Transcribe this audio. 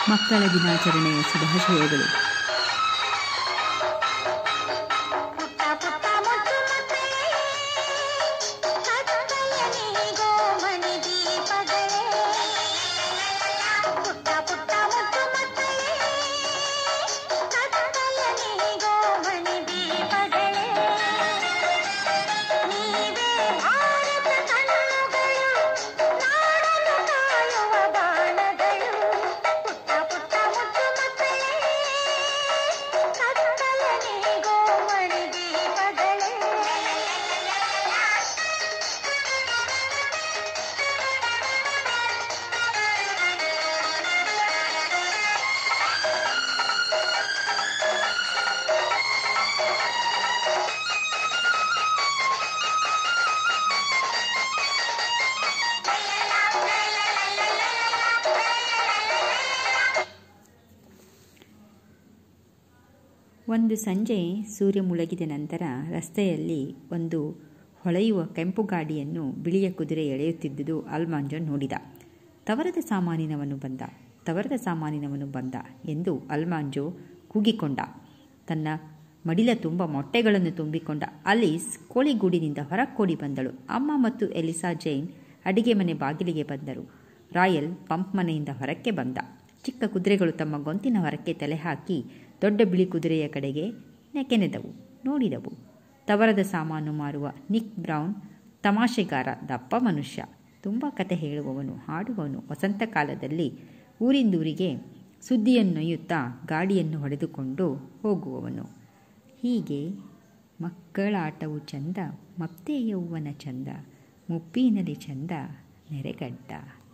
ಮಕ್ಕಳ ದಿನಾಚರಣೆಯ ಶುಭಾಶಯಗಳು ಪುಟ್ಟ ಪುಟ್ಟ ಮುದ್ದು ಮಕ್ಕಳೇ ಕತ್ತಲೆಯಲ್ಲಿ ಗೋಮಣಿ ದೀಪಗಳೇ ಪುಟ್ಟ ಪುಟ್ಟ ಮುದ್ದು ಮಕ್ಕಳೇ ಕತ್ತಲೆಯಲ್ಲಿ ಗೋಮಣಿ ದೀಪಗಳೇ ನೀವೇ ಭಾರತ ಕಣ್ಣುಗಳು ನಾಡನ್ನು ಕಾಯುವ ಬಾಣಗಳು ಪುಟ್ಟ ಪುಟ್ಟ ಮುದ್ದು ಮಕ್ಕಳೇ ಕತ್ತಲನೆ ಗೋಮಣಿ ದೀಪಗಳೇ ಒಂದು ಸಂಜೆ ಸೂರ್ಯ ಮುಳುಗಿದ ನಂತರ ರಸ್ತೆಯಲ್ಲಿ ಒಂದು ಹೊಳೆಯುವ ಕೆಂಪು ಗಾಡಿಯನ್ನು ಬಿಳಿಯ ಕುದುರೆ ಎಳೆಯುತ್ತಿದ್ದುದು ಅಲ್ಮಾಂಜೋ ನೋಡಿದ ತವರದ ಸಾಮಾನಿನವನು ಬಂದ ತವರದ ಸಾಮಾನಿನವನು ಬಂದ ಎಂದು ಅಲ್ಮಾಂಜೋ ಕೂಗಿಕೊಂಡ ತನ್ನ ಮಡಿಲ ತುಂಬ ಮೊಟ್ಟೆಗಳನ್ನು ತುಂಬಿಕೊಂಡ ಅಲೀಸ್ ಕೋಳಿಗೂಡಿನಿಂದ ಹೊರಕೋಡಿ ಬಂದಳು ಅಮ್ಮ ಮತ್ತು ಎಲಿಸಾ ಜೈನ್ ಅಡಿಗೆ ಮನೆ ಬಾಗಿಲಿಗೆ ಬಂದರು ರಾಯಲ್ ಪಂಪ್ ಮನೆಯಿಂದ ಹೊರಕ್ಕೆ ಬಂದ ಚಿಕ್ಕ ಕುದುರೆಗಳು ತಮ್ಮ ಗೊಂತಿನ ಹೊರಕ್ಕೆ ತಲೆ ಹಾಕಿ ದೊಡ್ಡ ಬಿಳಿ ಕುದುರೆಯ ಕಡೆಗೆ ನೆಕೆನೆದವು ನೋಡಿದವು ತವರದ ಸಾಮಾನು ಮಾರುವ ನಿಕ್ ಬ್ರೌನ್ ತಮಾಷೆಗಾರ ದಪ್ಪ ಮನುಷ್ಯ ತುಂಬ ಕತೆ ಹೇಳುವವನು ಹಾಡುವವನು ವಸಂತ ಕಾಲದಲ್ಲಿ ಊರಿಂದೂರಿಗೆ ಸುದ್ದಿಯನ್ನೊಯ್ಯುತ್ತಾ ಗಾಡಿಯನ್ನು ಹೊಡೆದುಕೊಂಡು ಹೋಗುವವನು ಹೀಗೆ ಮಕ್ಕಳಾಟವು ಚಂದ ಮಪ್ತೆ ಯೌವನ ಚಂದ ಮುಪ್ಪಿನಲ್ಲಿ ಚಂದ ನೆರೆಗಡ್ಡ